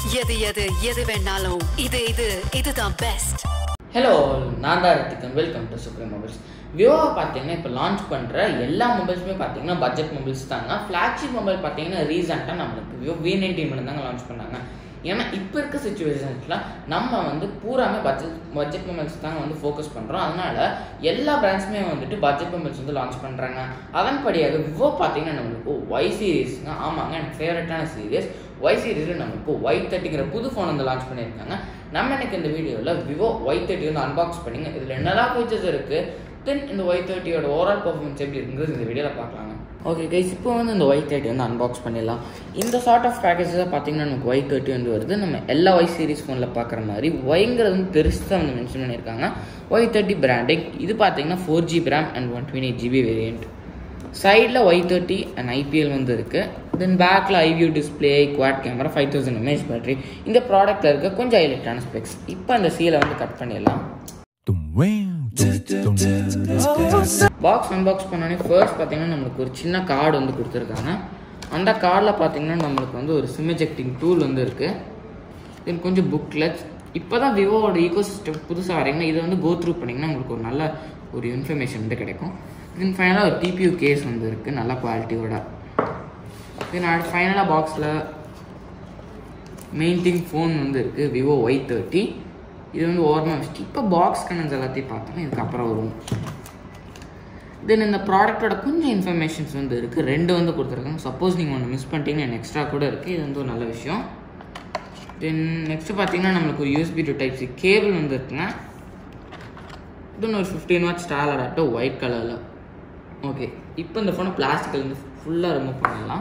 எது எது எது வேணாலும் இது இது இதுதான் பெஸ்ட் ஹலோ நான் தான் Rithikan welcome to supreme mobiles விவோவை பார்த்தீங்கன்னா இப்போ லான்ச் பண்ணுற எல்லா மொபைல்ஸுமே பார்த்தீங்கன்னா பட்ஜெட் மொபைல்ஸ் தாங்க ஃப்ளாக்ஷிப் மொபைல் பார்த்தீங்கன்னா ரீசெண்டாக நம்மளுக்கு விவோ வி நைன்டீன் மட்டும் தாங்க லான்ச் பண்ணாங்க ஏன்னா இப்போ இருக்க சுச்சுவேஷன்ஸில் நம்ம வந்து பூராமே பட்ஜெட் பட்ஜெட் மொபைல்ஸ் தாங்க வந்து ஃபோக்கஸ் பண்ணுறோம் அதனால எல்லா பிராண்ட்ஸுமே வந்துட்டு பட்ஜெட் மொபைல்ஸ் வந்து லான்ச் பண்ணுறாங்க அதன்படியாக விவோ பார்த்தீங்கன்னா நம்மளுக்கு ஒய் சீரீஸ்ங்க ஆமாங்க எனக்கு ஃபேவரட்டான சீரியஸ் ஒய் சீரீஸில் நம்மளுக்கு ஒய் தேர்ட்டிங்கிற புது ஃபோன் வந்து லான்ச் பண்ணியிருக்காங்க நம்ம எனக்கு இந்த வீடியோவில் விவோ ஒய் தேர்ட்டி வந்து அன்பாக்ஸ் பண்ணிங்க இதில் என்னெல்லாம் ஃபீச்சர்ஸ் இருக்குது தென் இந்த ஒய் தேர்ட்டியோட ஓவரால் பர்ஃபார்மன்ஸ் எப்படி இருக்குங்கிறது இந்த வீடியோவில் பார்க்கலாங்க ஓகே கைஸ் இப்போ வந்து இந்த ஒய் தேர்ட்டி வந்து அன்பாக்ஸ் பண்ணிடலாம் இந்த சார்ட் ஆஃப் பேக்கேஜஸாக பார்த்தீங்கன்னா நமக்கு ஒய் தேர்ட்டி வந்து வருது நம்ம எல்லா ஒய் சீரிஸ் ஃபோனில் பார்க்குற மாதிரி ஒய்ங்கிறது வந்து பெருசாக வந்து மென்ஷன் பண்ணியிருக்காங்க ஒய் தேர்ட்டி பிராண்டிங் இது பார்த்தீங்கன்னா four GB RAM and one twenty eight GB variant சைடில் ஒய் தேர்ட்டி அண்ட் ஐபிஎல் வந்து இருக்குது தென் பேக்கில் I view display quad camera five thousand mAh battery இந்த ப்ராடக்ட்டில் இருக்க கொஞ்சம் ஹைலைட்டான ஸ்பெக்ஸ் இப்போ அந்த சீலை வந்து கட் பண்ணிடலாம் Dum wow, dum dum. Box unbox பண்ணோடனே ஃபர்ஸ்ட் பார்த்தீங்கன்னா நம்மளுக்கு ஒரு சின்ன கார்டு வந்து கொடுத்துருக்காங்க அந்த கார்டில் பார்த்தீங்கன்னா நம்மளுக்கு வந்து ஒரு சிம் எஜெக்டிங் டூல் வந்து இருக்குது தென் கொஞ்சம் புக்லெட்ஸ் இப்போ தான் விவோவோட ஈகோ சிஸ்டம் புதுசாக வரீங்கன்னா இதை வந்து கோ த்ரூ பண்ணிங்கன்னா உங்களுக்கு ஒரு நல்ல ஒரு இன்ஃபர்மேஷன் வந்து கிடைக்கும் தென் ஃபைனலாக ஒரு டிபியூ கேஸ் வந்து இருக்குது நல்ல குவாலிட்டியோட தென் அடுத்து ஃபைனலாக பாக்ஸில் மெயின் திங் ஃபோன் வந்து இருக்குது விவோ ஒய் தேர்ட்டி இது வந்து ஓரமாக வச்சுட்டு இப்போ பாக்ஸ் கனன்ஸ் எல்லாத்தையும் பார்த்தோன்னா இதுக்கப்புறம் வரும் தென் இந்த ப்ராடக்ட்டோட கொஞ்சம் இன்ஃபர்மேஷன்ஸ் வந்து இருக்குது ரெண்டு வந்து கொடுத்துருக்காங்க சப்போஸ் நீங்கள் ஒன்று மிஸ் பண்ணிட்டீங்கன்னா எக்ஸ்ட்ரா கூட இருக்குது இது வந்து ஒரு நல்ல விஷயம் தென் நெக்ஸ்ட்டு பார்த்தீங்கன்னா நம்மளுக்கு ஒரு USB to type C cable வந்து இருக்குங்க தென் ஒரு fifteen watt stall adapter white கலரில் ஓகே இப்போ இந்த ஃபோனை பிளாஸ்டிக்கில் இருந்து ஃபுல்லாக ரிமூவ் பண்ணிடலாம்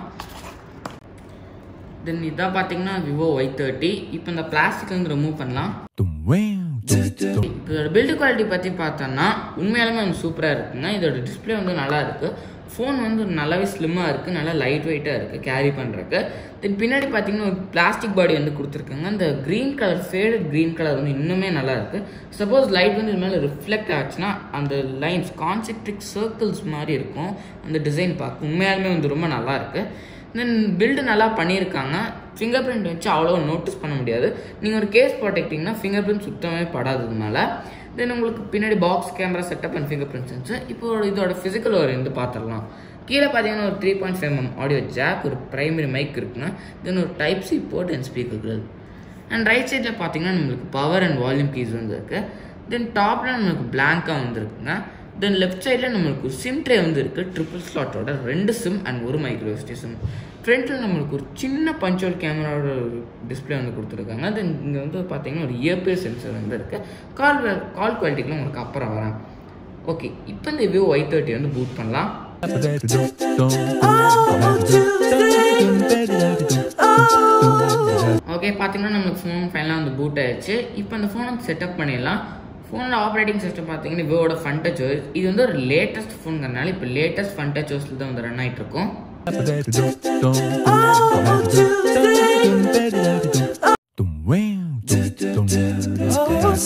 தென் இதான் பார்த்தீங்கன்னா விவோ ஒய் தேர்ட்டி இப்போ இந்த பிளாஸ்டிக் வந்து ரிமூவ் பண்ணலாம் Dum wow, dum dum. இப்போ இதோட பில்டு குவாலிட்டி பற்றி பார்த்தோன்னா உண்மையாலுமே வந்து சூப்பராக இருக்குங்க இதோட டிஸ்பிளே வந்து நல்லா இருக்குது ஃபோன் வந்து நல்லாவே ஸ்லிம்மாக இருக்குது நல்லா லைட் வெயிட்டாக இருக்குது கேரி பண்ணுறதுக்கு தென் பின்னாடி பார்த்தீங்கன்னா ஒரு பிளாஸ்டிக் பாடி வந்து கொடுத்துருக்காங்க அந்த green colour faded green colour வந்து இன்னுமே நல்லா இருக்குது சப்போஸ் லைட் வந்து இது மேலே ரிஃப்ளெக்ட் ஆச்சுன்னா அந்த லைன்ஸ் கான்சென்ட்ரிக் சர்க்கிள்ஸ் மாதிரி இருக்கும் அந்த டிசைன் பார்க்க உண்மையாலுமே வந்து ரொம்ப நல்லா இருக்குது தென் பில்டு நல்லா பண்ணியிருக்காங்க ஃபிங்கர் பிரிண்ட் வச்சு அவ்வளோ நோட்டீஸ் பண்ண முடியாது நீங்கள் ஒரு கேஸ் போட்டுக்கிட்டிங்கன்னா ஃபிங்கர் பிரிண்ட் சுத்தமே படாததுனால தென் உங்களுக்கு பின்னாடி box camera setup and fingerprint sensor இப்போ இதோட ஃபிசிக்கல் ஒரு வந்து பார்த்துடலாம் கீழே பார்த்தீங்கன்னா ஒரு three point five M audio jack ஒரு ப்ரைமரி மைக் இருக்குங்க தென் ஒரு type C port and speaker grill and right சைடில் பார்த்தீங்கன்னா நம்மளுக்கு பவர் அண்ட் வால்யூம் கீஸ் வந்து இருக்குது தென் டாப்பில் நம்மளுக்கு பிளாங்காக வந்துருக்குங்க தென் லெஃப்ட் சைடில் நம்மளுக்கு ஒரு சிம் ட்ரே வந்து இருக்குது ட்ரிபிள் ஸ்லாட்டோட ரெண்டு சிம் அண்ட் ஒரு மைக்ரோ எஸ்டி சிம் ஃப்ரண்ட்டில் நம்மளுக்கு ஒரு சின்ன பஞ்சோல் கேமராவோட ஒரு டிஸ்பிளே வந்து கொடுத்துருக்காங்க தென் இங்கே வந்து பார்த்தீங்கன்னா ஒரு இயர்பியர் சென்சர் வந்து இருக்குது கால் கால் குவாலிட்டிக்குலாம் உங்களுக்கு அப்புறம் வரேன் ஓகே இப்போ இந்த விவோ ஒய் தேர்ட்டி வந்து பூட் பண்ணலாம் ஓகே பார்த்தீங்கன்னா நம்மளுக்கு ஃபோன் ஃபைனலாக வந்து பூட் ஆயிடுச்சு இப்போ அந்த ஃபோனை செட்டப் பண்ணிடலாம் ஃபோனோட ஆப்ரேட்டிங் சிஸ்டம் பார்த்தீங்கன்னா விவோட ஃபன் டச் இது வந்து ஒரு லேட்டஸ்ட் ஃபோனுங்கிறனால இப்போ லேட்டஸ்ட் ஃபன் டச் ஓஸில் தான் வந்து ரன் ஆகிட்டு இருக்கும் Dum wow, dum dum.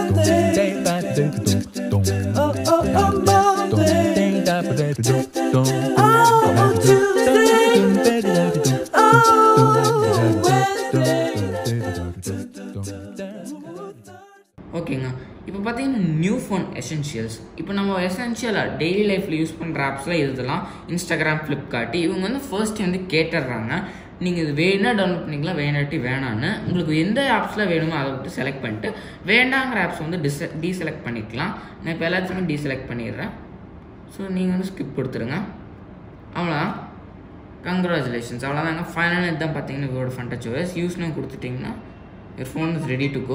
ஓகேங்க இப்போ பார்த்தீங்கன்னா நியூ ஃபோன் எசென்ஷியல்ஸ் இப்போ நம்ம எசென்ஷியலாக டெய்லி லைஃப்பில் யூஸ் பண்ணுற ஆப்ஸ்லாம் இதெல்லாம் இன்ஸ்டாகிராம் ஃப்ளிப்கார்ட் இவங்க வந்து ஃபர்ஸ்ட் வந்து கேட்டுடுறாங்க நீங்கள் இது வேணா டவுன்லோட் பண்ணிக்கலாம் வேணாட்டி வேணான்னு உங்களுக்கு எந்த ஆப்ஸில் வேணுமோ அதை விட்டு செலக்ட் பண்ணிட்டு வேண்டாங்கிற ஆப்ஸ் வந்து டிஸ் டீசெலக்ட் பண்ணிக்கலாம் நான் இப்போ எல்லாத்தையுமே டீசெலக்ட் பண்ணிடுறேன் ஸோ நீங்கள் வந்து ஸ்கிப் கொடுத்துருங்க அவ்வளோதான் கங்க்ராச்சுலேஷன்ஸ் அவ்வளோதாங்க ஃபைனலாக இதுதான் பார்த்தீங்கன்னா இதோட ஃபன் டச் ஓஎஸ் யூஸ்னு கொடுத்துட்டிங்கன்னா your phone is ready to go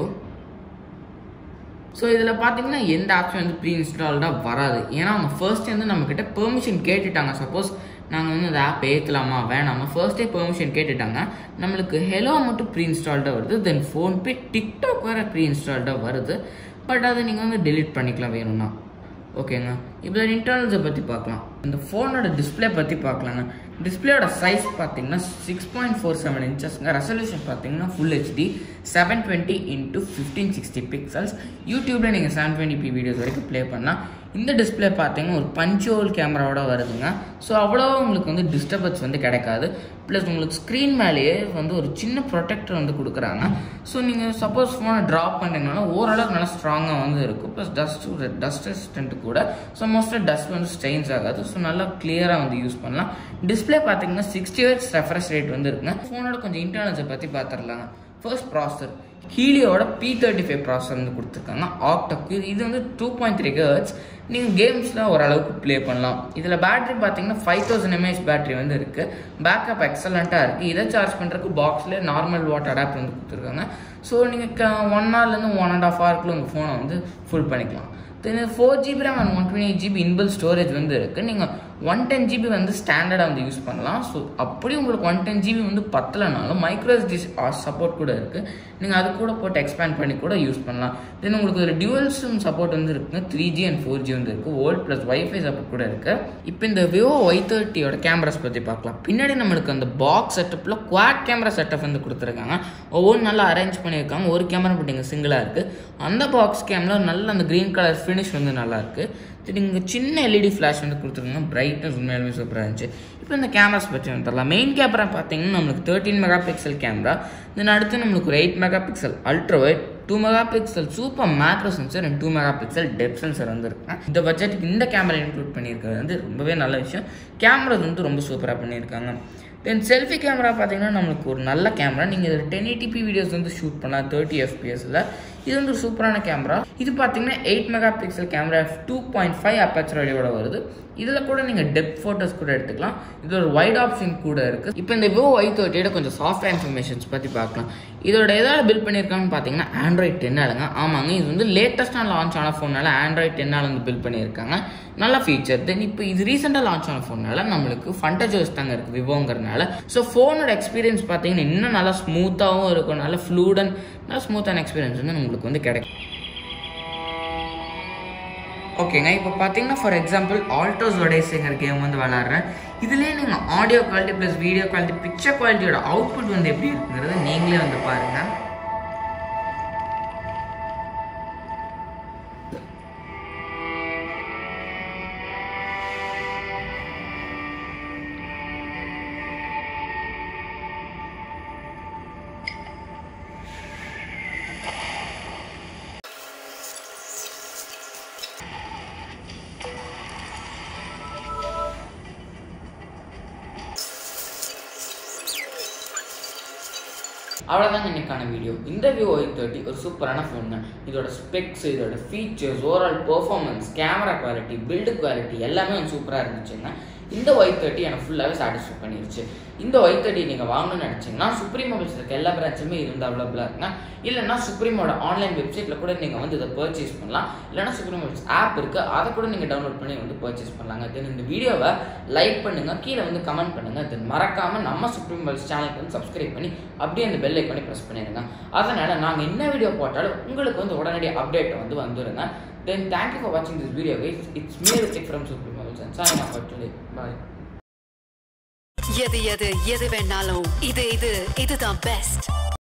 so இதில் பார்த்தீங்கன்னா எந்த ஆப்ஷன் வந்து ப்ரீ இன்ஸ்டால்டாக வராது ஏன்னா அவங்க ஃபர்ஸ்ட் வந்து நம்மக்கிட்ட பெர்மிஷன் கேட்டுட்டாங்க சப்போஸ் நாங்கள் வந்து அந்த ஆப் ஏற்றலாமா வேணாமா ஃபர்ஸ்டே பெர்மிஷன் கேட்டுட்டாங்க நம்மளுக்கு ஹெலோ மட்டும் ப்ரீ இன்ஸ்டால்டாக வருது தென் ஃபோன்பே டிக்டாக் வேறு ப்ரீ இன்ஸ்டால்டாக வருது பட் அதை நீங்கள் வந்து delete பண்ணிக்கலாம் வேணும்னா ஓகேங்க இப்போ இன்டர்னல்ஸை பற்றி பார்க்கலாம் இந்த ஃபோனோட டிஸ்பிளே பற்றி பார்க்கலாங்க டிஸ்பிளேயோட சைஸ் பார்த்தீங்கன்னா சிக்ஸ் பாயிண்ட் ஃபோர் செவன் இன்ச்சஸ்ங்க ரெசல்யூஷன் பார்த்தீங்கன்னா full HD seven twenty into fifteen sixty pixels யூடியூப்பில் நீங்கள் செவன் டுவெண்ட்டி பி வீடியோஸ் வரைக்கும் ப்ளே பண்ணலாம் இந்த டிஸ்பிளே பார்த்தீங்கன்னா ஒரு பஞ்சோல் கேமராவோட வருதுங்க ஸோ அவ்வளோ உங்களுக்கு வந்து டிஸ்டர்பன்ஸ் வந்து கிடைக்காது ப்ளஸ் உங்களுக்கு ஸ்க்ரீன் மேலேயே வந்து ஒரு சின்ன ப்ரொடெக்டர் வந்து கொடுக்குறாங்க ஸோ நீங்கள் சப்போஸ் ஃபோனை ட்ராப் பண்ணுறீங்கன்னா ஓரளவுக்கு நல்லா ஸ்ட்ராங்காக வந்து இருக்கும் ப்ளஸ் டஸ்ட் டஸ்ட் ரெசிஸ்டன்ட் கூட ஸோ மோஸ்ட்டாக டஸ்ட் வந்து ஸ்ட்ரெயின்ஸ் ஆகாது ஸோ நல்லா கிளியராக வந்து யூஸ் பண்ணலாம் டிஸ்பிளே பார்த்தீங்கன்னா சிக்ஸ்டி ஹெச் ரெஃப்ரெஷ் ரேட் வந்து இருக்குங்க ஃபோனோட கொஞ்சம் இன்டர்னல்ஸை பற்றி பார்த்துடலாங்க ஃபர்ஸ்ட் ப்ராசர் ஹீலியோட பி தேர்ட்டி ஃபைவ் ப்ராசர் வந்து கொடுத்துருக்காங்க ஆக்டக்கு இது வந்து டூ பாயிண்ட் த்ரீ ஹர்ட்ஸ் நீங்கள் கேம்ஸில் ஓரளவுக்கு ப்ளே பண்ணலாம் இதில் பேட்டரி பார்த்தீங்கன்னா ஃபைவ் தௌசண்ட் எம்ஏஹெச் பேட்டரி வந்து இருக்குது பேக்கப் எக்ஸலண்ட்டாக இருக்குது இதை சார்ஜ் பண்ணுறதுக்கு பாக்ஸில் நார்மல் வாட் அடாப்ட் வந்து கொடுத்துருக்காங்க ஸோ நீங்கள் ஒன் ஹவர்லேருந்து ஒன் அண்ட் ஆஃப் ஹவர்க்குள்ள உங்கள் ஃபோனை வந்து ஃபுல் பண்ணிக்கலாம் then four GB RAM and one twenty GB inbuilt storage வந்து இருக்குது நீங்கள் ஒன் டென் ஜிபி வந்து ஸ்டாண்டர்டாக வந்து யூஸ் பண்ணலாம் ஸோ அப்படி உங்களுக்கு ஒன் டென் ஜிபி வந்து பத்தலைனாலும் மைக்ரோ எஸ்டி சப்போர்ட் கூட இருக்குது நீங்கள் அது கூட போட்டு எக்ஸ்பேண்ட் பண்ணி கூட யூஸ் பண்ணலாம் தென் உங்களுக்கு ஒரு டியூவல் சிம் சப்போர்ட் வந்து இருக்குங்க three G and four G வந்து இருக்குது ஓல்ட் ப்ளஸ் வைஃபை சப்போர்ட் கூட இருக்குது இப்போ இந்த விவோ ஒய் தேர்ட்டியோட கேமராஸ் பற்றி பார்க்கலாம் பின்னாடி நம்மளுக்கு அந்த பாக்ஸ் செட்டப்பில் குவாட் கேமரா செட்டப் வந்து கொடுத்துருக்காங்க ஒவ்வொன்றும் நல்லா அரேஞ்ச் பண்ணியிருக்காங்க ஒரு கேமரா போட்டிங்க சிங்கிளாக இருக்குது அந்த பாக்ஸ் கேமரா நல்ல அந்த க்ரீன் கலர் ஃபினிஷ் வந்து நல்லா இருக்குது சரி இங்கே சின்ன எல்இடி ஃப்ளாஷ் வந்து கொடுத்துருக்காங்க பிரைட்னஸ் உண்மையாலுமே சூப்பராக இருந்துச்சு இப்போ இந்த கேமராஸ் பற்றி வந்து தரலாம் மெயின் கேமரா பார்த்தீங்கன்னா நம்மளுக்கு thirteen mega pixel camera then அடுத்து நம்மளுக்கு ஒரு eight mega pixel ultra wide two mega pixel super macro sensor and two mega pixel depth sensor வந்து இருக்குங்க இந்த பட்ஜெட்டுக்கு இந்த கேமரா இன்க்ளூட் பண்ணியிருக்கிறது வந்து ரொம்பவே நல்ல விஷயம் கேமரா வந்து ரொம்ப சூப்பராக பண்ணியிருக்காங்க தென் செல்ஃபி கேமரா பார்த்தீங்கன்னா நம்மளுக்கு ஒரு நல்ல கேமரா நீங்கள் இதில் டென் எயிட்டிபி வீடியோஸ் வந்து ஷூட் பண்ணலாம் தேர்ட்டி எஃபிஎஸில் இது வந்து ஒரு சூப்பரான கேமரா இது பார்த்தீங்கன்னா eight mega pixel camera two point five aperture வழியோட வருது இதில் கூட நீங்கள் டெப் ஃபோட்டோஸ் கூட எடுத்துக்கலாம் இது ஒரு வைட் ஆப்ஷன் கூட இருக்குது இப்போ இந்த விவோ ஒய் தேர்ட்டியோட கொஞ்சம் சாஃப்ட்வேர் இன்ஃபர்மேஷன்ஸ் பற்றி பார்க்கலாம் இதோட எதாவது பில்ட் பண்ணியிருக்காங்கன்னு பார்த்தீங்கன்னா ஆண்ட்ராய்ட் டென்னாலுங்க ஆமாங்க இது வந்து லேட்டஸ்ட்டாக லான்ச் ஆன ஃபோனால ஆண்ட்ராய்ட் டென்னால் வந்து பில்ட் பண்ணியிருக்காங்க நல்ல ஃபீச்சர் தென் இப்போ இது ரீசெண்டாக லான்ச் ஆன ஃபோனால நம்மளுக்கு ஃபண்டஜர்ஸ் தாங்க இருக்குது விவோங்கிறனால ஸோ ஃபோனோட எக்ஸ்பீரியன்ஸ் பார்த்தீங்கன்னா இன்னும் நல்லா ஸ்மூத்தாகவும் இருக்கும் நல்ல ஃப்ளூடன் நல்ல ஸ்மூத்தான எக்ஸ்பீரியன்ஸ் வந்து உங்களுக்கு வந்து கிடைக்கும் ஓகேங்க இப்போ பார்த்தீங்கன்னா ஃபார் எக்ஸாம்பிள் ஆல்டோஸ் ஒடேஸுங்கிற கேம் வந்து விளாட்றேன் இதுலேயே நீங்கள் audio quality plus video quality picture குவாலிட்டியோட அவுட்புட் வந்து எப்படி இருக்குங்கிறத நீங்களே வந்து பாருங்கள் அவ்வளோதாங்க இன்னைக்கான வீடியோ இந்த விவோ ஒய் தேர்ட்டி ஒரு சூப்பரான ஃபோன் தான் இதோட ஸ்பெக்ஸ் இதோட features overall performance camera quality build quality எல்லாமே சூப்பராக இருந்துச்சுங்க இந்த ஒய் தேர்ட்டி எனக்கு ஃபுல்லாகவே சாட்டிஸ்ஃபை பண்ணிருச்சு இந்த ஒய் தேர்ட்டி நீங்கள் வாங்கணும்னு நினச்சிங்கன்னா சுப்ரீம் மொபைல்ஸ் இருக்க எல்லா பிரான்ச்சுமே இருந்து அவைலபிளாக இருக்குங்க இல்லைன்னா சுப்ரீமோட ஆன்லைன் வெப்சைட்டில் கூட நீங்கள் வந்து இதை பர்ச்சேஸ் பண்ணலாம் இல்லைனா சுப்ரீம் மொபைல்ஸ் ஆப் இருக்குது அதை கூட நீங்கள் டவுன்லோட் பண்ணி வந்து பர்ச்சேஸ் பண்ணலாங்க தென் இந்த வீடியோவை லைக் பண்ணுங்கள் கீழே வந்து கமெண்ட் பண்ணுங்கள் தென் மறக்காமல் நம்ம சுப்ரீம் மொபைல்ஸ் சேனலுக்கு வந்து சப்ஸ்கிரைப் பண்ணி அப்படியே அந்த பெல் ஐக்கனை ப்ரெஸ் பண்ணிடுங்க அதனால் நாங்கள் என்ன வீடியோ போட்டாலும் உங்களுக்கு வந்து உடனடி அப்டேட் வந்து வந்துடுங்க தென் தேங்க்யூ ஃபார் வாட்சிங் this video guys it's me Rithik from Supreme Mobiles and Sai நான் டுடே பாய் எது எது எது வேணாலும் இது இது இதுதான் பெஸ்ட்